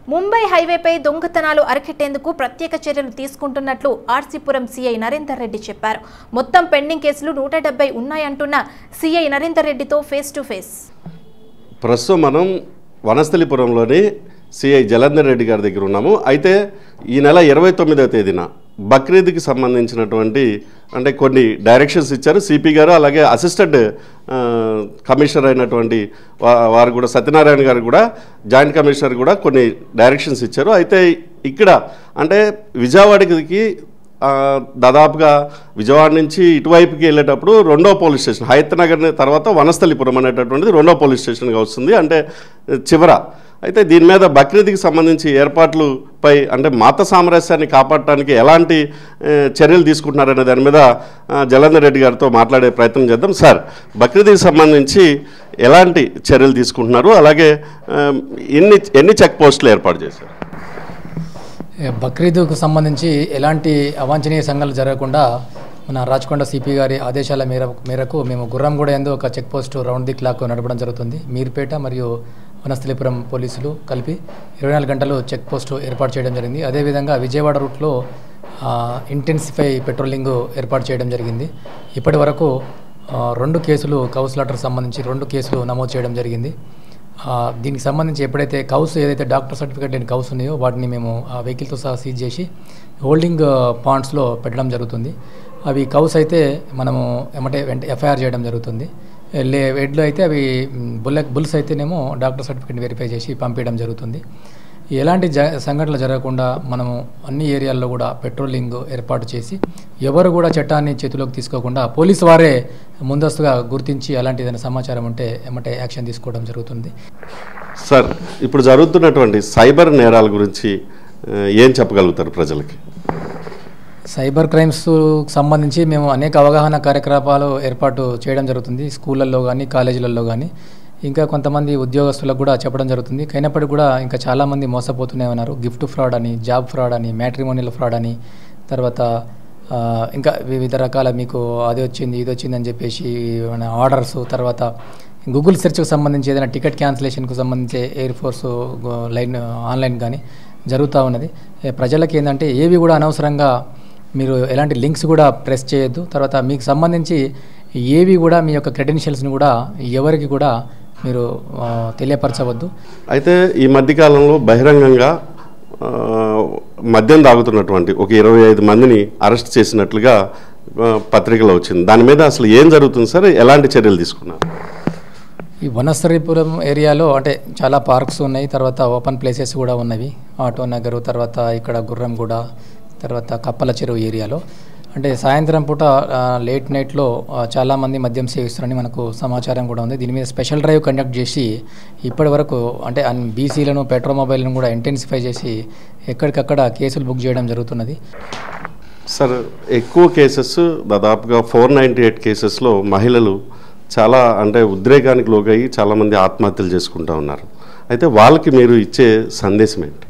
ముంబై హైవేపై దొంగతనాలు అరికెట్టేందుకు ప్రత్యేక చర్యలు తీసుకుంటున్నట్లు ఆర్సీపురం సీఐ నరేందర్ రెడ్డి చెప్పారు మొత్తం పెండింగ్ కేసులు నూట డెబ్బై ఉన్నాయంటున్న సీఐ నరేందర్ రెడ్డితో ఫేస్ టు ఫేస్ ప్రస్తుతం మనం వనస్థలిపురంలోని సిఐ జలంధర్ రెడ్డి గారి దగ్గర ఉన్నాము అయితే ఈ నెల ఇరవై తొమ్మిదవ తేదీన బక్రీద్కి సంబంధించినటువంటి అంటే కొన్ని డైరెక్షన్స్ ఇచ్చారు సిపి గారు అలాగే అసిస్టెంట్ ఆ, కమిషనర్ అయినటువంటి వా- వారు కూడా సత్యనారాయణ గారు కూడా జాయింట్ కమిషనర్ కూడా కొన్ని డైరెక్షన్స్ ఇచ్చారు అయితే ఇక్కడ అంటే విజయవాడకి ఆ, దాదాపుగా విజయవాడ నుంచి ఇటువైపుకి వెళ్ళేటప్పుడు రెండో పోలీస్ స్టేషన్ హైతనగర్ తర్వాత వనస్థలిపురం అనేటటువంటిది రెండో పోలీస్ స్టేషన్గా వస్తుంది అంటే చివర అయితే దీని మీద బక్రీద్కి సంబంధించి ఏర్పాట్లపై అంటే మత సామరస్యాన్ని కాపాడటానికి ఎలాంటి ఏ, చర్యలు తీసుకుంటున్నారనే దాని మీద ఆ, జలంధర్ రెడ్డి గారితో మాట్లాడే ప్రయత్నం చేద్దాం సార్ బక్రీద్కి సంబంధించి ఎలాంటి చర్యలు తీసుకుంటున్నారు అలాగే ఆ, ఎన్ని ఎన్ని చెక్ పోస్టులు ఏర్పాటు చేశారు ఏ, బక్రీద్కు సంబంధించి ఎలాంటి అవాంఛనీయ సంఘటనలు జరగకుండా మన రాచకొండ సిపి గారి ఆదేశాల మేర మేరకు మేము గుర్రంగూడ ఎందు ఒక check post round the clock నడపడం జరుగుతుంది మీర్పేట మరియు వనస్థలిపురం పోలీసులు కలిపి ఇరవై నాలుగు గంటలు చెక్ పోస్ట్ ఏర్పాటు చేయడం జరిగింది అదేవిధంగా విజయవాడ రూట్లో ఇంటెన్సిఫై పెట్రోలింగ్ ఏర్పాటు చేయడం జరిగింది ఇప్పటి వరకు ఆ, రెండు కేసులు కౌన్సిలర్ సంబంధించి రెండు కేసులు నమోదు చేయడం జరిగింది ఆ, దీనికి సంబంధించి ఎప్పుడైతే కౌస్ ఏదైతే డాక్టర్ సర్టిఫికేట్ లేని కౌస్ ఉన్నాయో వాటిని మేము ఆ వెహికల్తో సహా సీజ్ చేసి హోల్డింగ్ పాయింట్స్లో పెట్టడం జరుగుతుంది అవి కౌస్ అయితే మనము ఏమంటే వెంట ఎఫ్ఐఆర్ చేయడం జరుగుతుంది లే ఎడ్లు అయితే అవి బుల్ల బుల్స్ అయితేనేమో డాక్టర్ సర్టిఫికేట్ వెరిఫై చేసి పంపించడం జరుగుతుంది ఎలాంటి జ సంఘటనలు జరగకుండా మనము అన్ని ఏరియాల్లో కూడా పెట్రోలింగ్ ఏర్పాటు చేసి ఎవరు కూడా చట్టాన్ని చేతిలోకి తీసుకోకుండా పోలీసు వారే ముందస్తుగా గుర్తించి అలాంటి ఏదైనా సమాచారం ఉంటే ఏమంటే యాక్షన్ తీసుకోవడం జరుగుతుంది సార్ ఇప్పుడు జరుగుతున్నటువంటి సైబర్ నేరాల గురించి ఆ, ఏం చెప్పగలుగుతారు ప్రజలకి సైబర్ క్రైమ్స్ సంబంధించి మేము అనేక అవగాహన కార్యకలాపాలు ఏర్పాటు చేయడం జరుగుతుంది స్కూళ్ళల్లో కానీ కాలేజీలలో కానీ ఇంకా కొంతమంది ఉద్యోగస్తులకు కూడా చెప్పడం జరుగుతుంది అయినప్పటికీ కూడా ఇంకా చాలామంది మోసపోతూనే ఉన్నారు గిఫ్ట్ ఫ్రాడ్ అని జాబ్ ఫ్రాడ్ అని మ్యాట్రిమోనియల్ ఫ్రాడ్ అని తర్వాత ఆ, ఇంకా వివిధ రకాల మీకు అది వచ్చింది ఇది వచ్చింది అని చెప్పేసి మన ఆర్డర్స్ తర్వాత గూగుల్ సెర్చ్కి సంబంధించి ఏదైనా టికెట్ క్యాన్సిలేషన్కు సంబంధించి air force go- line online కానీ జరుగుతూ ఉన్నది ఏ, ప్రజలకి ఏంటంటే ఏవి కూడా అనవసరంగా మీరు ఎలాంటి లింక్స్ కూడా ప్రెస్ చేయొద్దు తర్వాత మీకు సంబంధించి ఏవి కూడా మీ యొక్క క్రెడెన్షియల్స్ని కూడా ఎవరికి కూడా మీరు ఆ, తెలియపరచవద్దు అయితే ఈ మధ్యకాలంలో బహిరంగంగా ఆ, మద్యం తాగుతున్నటువంటి ఒక ఇరవై ఐదు మందిని అరెస్ట్ చేసినట్లుగా ఆ, పత్రికలో వచ్చింది దాని మీద అసలు ఏం జరుగుతుంది సార్ ఎలాంటి చర్యలు తీసుకున్నారు ఈ వనస్థలిపురం ఏరియాలో అంటే చాలా పార్క్స్ ఉన్నాయి తర్వాత ఓపెన్ ప్లేసెస్ కూడా ఉన్నవి ఆటో నగరు తర్వాత ఇక్కడ గుర్రంగూడ తర్వాత కప్పల చెరువు ఏరియాలో అంటే సాయంత్రం పూట ఆ, లేట్ నైట్లో ఆ, చాలామంది మద్యం సేవిస్తున్నారని మనకు సమాచారం కూడా ఉంది దీని మీద స్పెషల్ డ్రైవ్ కండక్ట్ చేసి ఇప్పటి వరకు అంటే అన్ బీసీలను పెట్రోమొబైల్ను కూడా ఇంటెన్సిఫై చేసి ఎక్కడికక్కడ కేసులు బుక్ చేయడం జరుగుతున్నది సార్ ఎక్కువ కేసెస్ దాదాపుగా ఫోర్ నైంటీ ఎయిట్ కేసెస్లో మహిళలు చాలా అంటే ఉద్రేకానికి లోగయ్యి చాలామంది ఆత్మహత్యలు చేసుకుంటూ ఉన్నారు అయితే వాళ్ళకి మీరు ఇచ్చే సందేశం ఏంటి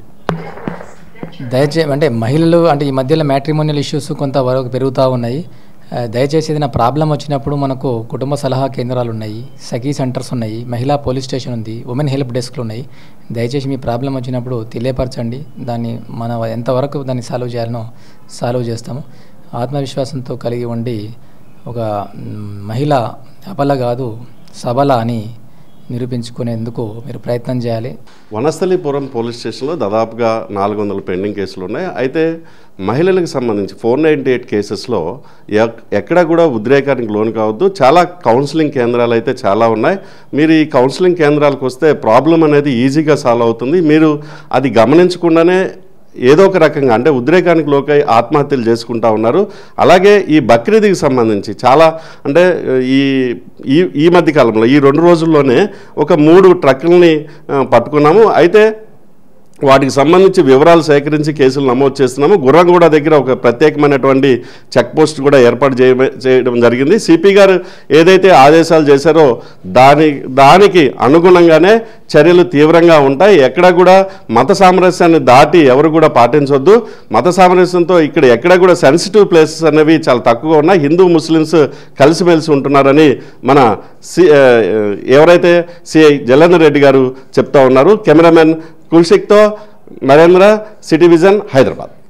దయచే అంటే మహిళలు అంటే ఈ మధ్యలో మ్యాట్రిమోనియల్ ఇష్యూస్ కొంతవరకు పెరుగుతూ ఉన్నాయి ఆ, దయచేసి ఏదైనా ప్రాబ్లం వచ్చినప్పుడు మనకు కుటుంబ సలహా కేంద్రాలు ఉన్నాయి సఖీ సెంటర్స్ ఉన్నాయి మహిళా పోలీస్ స్టేషన్ ఉంది ఉమెన్ హెల్ప్ డెస్క్లు ఉన్నాయి దయచేసి మీ ప్రాబ్లం వచ్చినప్పుడు తెలియపరచండి దాన్ని మన ఎంతవరకు దాన్ని సాల్వ్ చేయాలనో సాల్వ్ చేస్తాము ఆత్మవిశ్వాసంతో కలిగి ఉండి ఒక మ్, మహిళ అబల కాదు సబల అని నిరూపించుకునేందుకు మీరు ప్రయత్నం చేయాలి వనస్థలిపురం పోలీస్ స్టేషన్లో దాదాపుగా నాలుగు వందల పెండింగ్ కేసులు ఉన్నాయి అయితే మహిళలకు సంబంధించి ఫోర్ నైంటీ ఎయిట్ కేసెస్లో ఎక్- ఎక్కడ కూడా ఉద్రేకానికి లోను కావద్దు చాలా కౌన్సిలింగ్ కేంద్రాలు అయితే చాలా ఉన్నాయి మీరు ఈ కౌన్సిలింగ్ కేంద్రాలకు వస్తే ప్రాబ్లం అనేది ఈజీగా సాల్వ్ అవుతుంది మీరు అది గమనించకుండానే ఏదో ఒక రకంగా అంటే ఉద్రేకానికి లోకై ఆత్మహత్యలు చేసుకుంటా ఉన్నారు అలాగే ఈ బక్రీద్కి సంబంధించి చాలా అంటే ఈ ఈ ఈ మధ్య కాలంలో ఈ రెండు రోజుల్లోనే ఒక మూడు ట్రక్కుల్ని ఆ, పట్టుకున్నాము అయితే వాటికి సంబంధించి వివరాలు సేకరించి కేసులు నమోదు చేస్తున్నాము గుర్రంగూడ దగ్గర ఒక ప్రత్యేకమైనటువంటి చెక్ పోస్ట్ కూడా ఏర్పాటు చేయ చేయడం జరిగింది సిపి గారు ఏదైతే ఆదేశాలు చేశారో దాని దానికి అనుగుణంగానే చర్యలు తీవ్రంగా ఉంటాయి ఎక్కడ కూడా మత సామరస్యాన్ని దాటి ఎవరు కూడా పాటించొద్దు మత సామరస్యంతో ఇక్కడ ఎక్కడ కూడా సెన్సిటివ్ ప్లేసెస్ అనేవి చాలా తక్కువగా ఉన్నాయి హిందూ ముస్లిమ్స్ కలిసిమెలిసి ఉంటున్నారని మన సి ఆ, ఎవరైతే సిఐ జలంధర్ రెడ్డి గారు చెప్తా ఉన్నారు కెమెరామెన్ కుల్షిక్తో నరేంద్ర సిటీ విజన్ హైదరాబాద్